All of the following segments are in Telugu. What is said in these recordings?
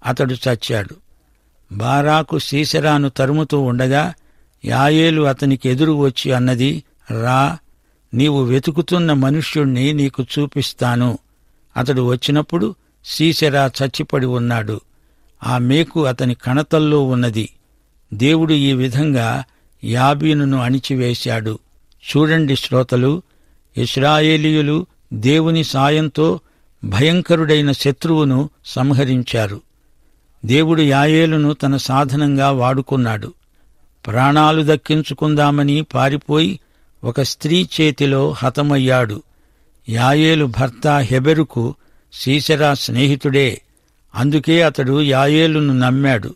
అతడు చచ్చాడు బారాకు సీసెరాను తరుముతూ ఉండగా యాయేలు అతనికి ఎదురు వచ్చి అన్నది రా నీవు వెతుకుతున్న మనుష్యుణ్ణి నీకు చూపిస్తాను అతడు వచ్చినప్పుడు సీసెరా చచ్చిపడి ఉన్నాడు ఆ మేకు అతని కణతల్లో ఉన్నది దేవుడు ఈ విధంగా యాబీనును అణిచివేశాడు చూడండి శ్రోతలు ఇస్రాయేలీయులు దేవుని సాయంతో భయంకరుడైన శత్రువును సంహరించారు దేవుడు యాయేలును తన సాధనంగా వాడుకున్నాడు ప్రాణాలు దక్కించుకుందామని పారిపోయి ఒక స్త్రీ చేతిలో హతమయ్యాడు యాయేలు భర్త హెబెరుకు సీసెరా స్నేహితుడే అందుకే అతడు యాయేలును నమ్మాడు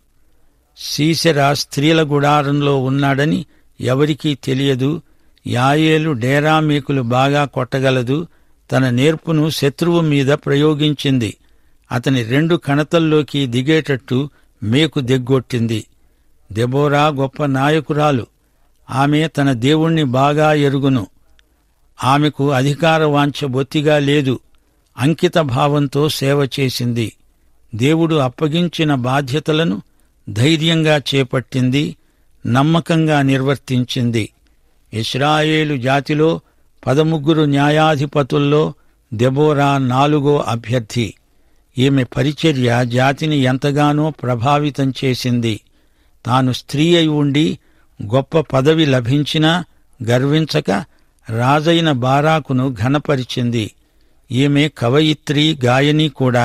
సీసెరా స్త్రీల గుడారంలో ఉన్నాడని ఎవరికీ తెలియదు యాయేలు డేరా మేకులు బాగా కొట్టగలదు తన నేర్పును శత్రువు మీద ప్రయోగించింది అతని రెండు కణతల్లోకి దిగేటట్టు మేకు దిగ్గొట్టింది దెబోరా గొప్ప నాయకురాలు ఆమె తన దేవుణ్ణి బాగా ఎరుగును ఆమెకు అధికార వాంఛ బొత్తిగా లేదు అంకిత భావంతో సేవ చేసింది దేవుడు అప్పగించిన బాధ్యతలను ధైర్యంగా చేపట్టింది నమ్మకంగా నిర్వర్తించింది ఇస్రాయేలు జాతిలో పదముగ్గురు న్యాయాధిపతుల్లో దెబోరా నాలుగో అభ్యర్థి ఈమె పరిచర్య జాతిని ఎంతగానో ప్రభావితం చేసింది తాను స్త్రీ అయి ఉండి గొప్ప పదవి లభించినా గర్వించక రాజైన బారాకును ఘనపరిచింది ఈమె కవయిత్రి గాయని కూడా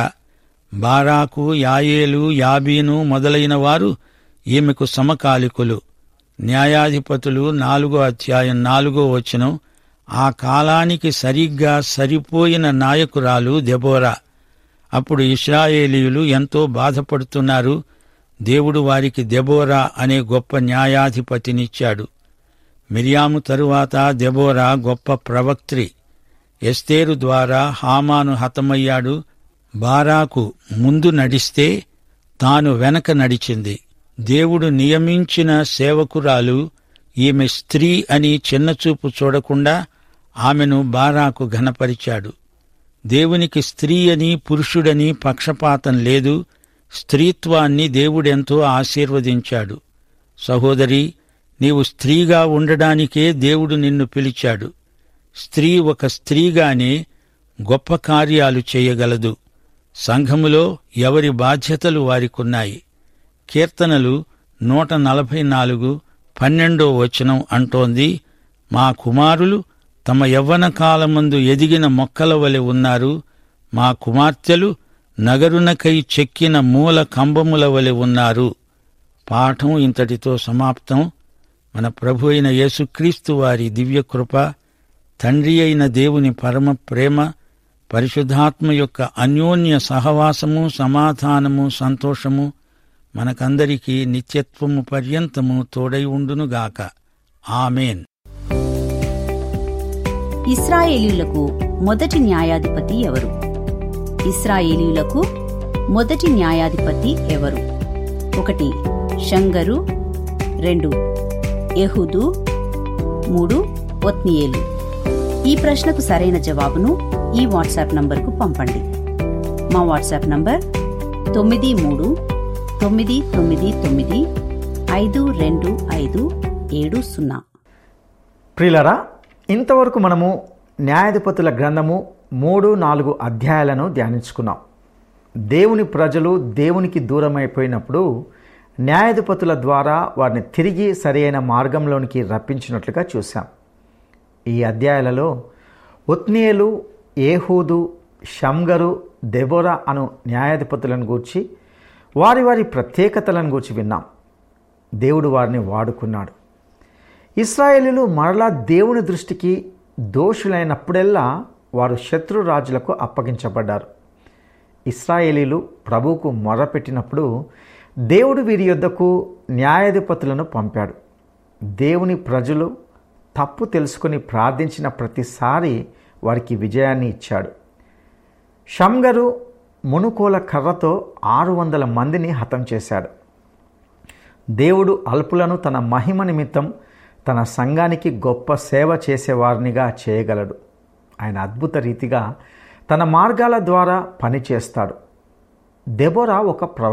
బారాకు యాయేలు యాబీను మొదలైన వారు ఈమెకు సమకాలికులు న్యాయాధిపతులు నాలుగో అధ్యాయం నాలుగో వచనం ఆ కాలానికి సరిగ్గా సరిపోయిన నాయకురాలు దెబోరా అప్పుడు ఇస్రాయేలీయులు ఎంతో బాధపడుతున్నారు దేవుడు వారికి దెబోరా అనే గొప్ప న్యాయాధిపతినిచ్చాడు మిరియాము తరువాత దెబోరా గొప్ప ప్రవక్త్రి ఎస్తేరు ద్వారా హామాను హతమయ్యాడు బారాకు ముందు నడిస్తే తాను వెనక నడిచింది దేవుడు నియమించిన సేవకురాలు ఈమె స్త్రీ అని చిన్నచూపు చూడకుండా ఆమెను బారాకు ఘనపరిచాడు దేవునికి స్త్రీ అని పురుషుడని పక్షపాతం లేదు స్త్రీత్వాన్ని దేవుడెంతో ఆశీర్వదించాడు సహోదరి నీవు స్త్రీగా ఉండడానికే దేవుడు నిన్ను పిలిచాడు స్త్రీ ఒక స్త్రీగానే గొప్ప కార్యాలు చేయగలదు సంఘములో ఎవరి బాధ్యతలు వారికున్నాయి కీర్తనలు నూట నలభై నాలుగు పన్నెండో వచనం అంటోంది మా కుమారులు తమ యవ్వన కాలమందు ఎదిగిన మొక్కల వలె ఉన్నారు మా కుమార్తెలు నగరునకై చెక్కిన మూల కంబముల వలె ఉన్నారు పాఠం ఇంతటితో సమాప్తం మన ప్రభు అయిన యేసుక్రీస్తు వారి దివ్యకృప తండ్రి అయిన దేవుని పరమ ప్రేమ పరిశుద్ధాత్మ యొక్క అన్యోన్య సహవాసము సమాధానము సంతోషము మనకందరికీ నిత్యత్వము పర్యంతము తోడై ఉండునుగాక ఆమెన్ ఇస్రాయేలీయులకు మొదటి న్యాయాధిపతి ఎవరు ఇస్రాయేలీయులకు మొదటి న్యాయాధిపతి ఎవరు ఒకటి షంగరు రెండు యెహూదు మూడు ఒత్నియేలు ఈ ప్రశ్నకు సరైన జవాబును ఈ వాట్సాప్ నంబర్కు పంపండి మా వాట్సాప్ నంబర్ తొమ్మిది మూడు తొమ్మిది తొమ్మిది తొమ్మిది ఐదు రెండు ఐదు ఏడు సున్నా ప్రియులరా ఇంతవరకు మనము న్యాయాధిపతుల గ్రంథము మూడు నాలుగు అధ్యాయాలను ధ్యానించుకున్నాం దేవుని ప్రజలు దేవునికి దూరమైపోయినప్పుడు న్యాయాధిపతుల ద్వారా వారిని తిరిగి సరైన మార్గంలోనికి రప్పించినట్లుగా చూశాం ఈ అధ్యాయాలలో ఉత్నియలు ఏహూదు షంగరు దెబోరా అను న్యాయాధిపతులను గూర్చి వారి వారి ప్రత్యేకతలను గూర్చి విన్నాం దేవుడు వారిని వాడుకున్నాడు ఇస్రాయేలీలు మరలా దేవుని దృష్టికి దోషులైనప్పుడెల్లా వారు శత్రు రాజులకు అప్పగించబడ్డారు ఇస్రాయేలీలు ప్రభువుకు మొరపెట్టినప్పుడు దేవుడు వీరి యొద్దకు న్యాయాధిపతులను పంపాడు దేవుని ప్రజలు తప్పు తెలుసుకుని ప్రార్థించిన ప్రతిసారి వారికి విజయాన్ని ఇచ్చాడు షంగరు మునుకోల కర్రతో ఆరు వందల మందిని హతం చేశాడు దేవుడు అల్పులను తన మహిమ నిమిత్తం తన సంఘానికి గొప్ప సేవ చేసేవారినిగా చేయగలడు ఆయన అద్భుత రీతిగా తన మార్గాల ద్వారా పనిచేస్తాడు దెబోరా ఒక ప్రవ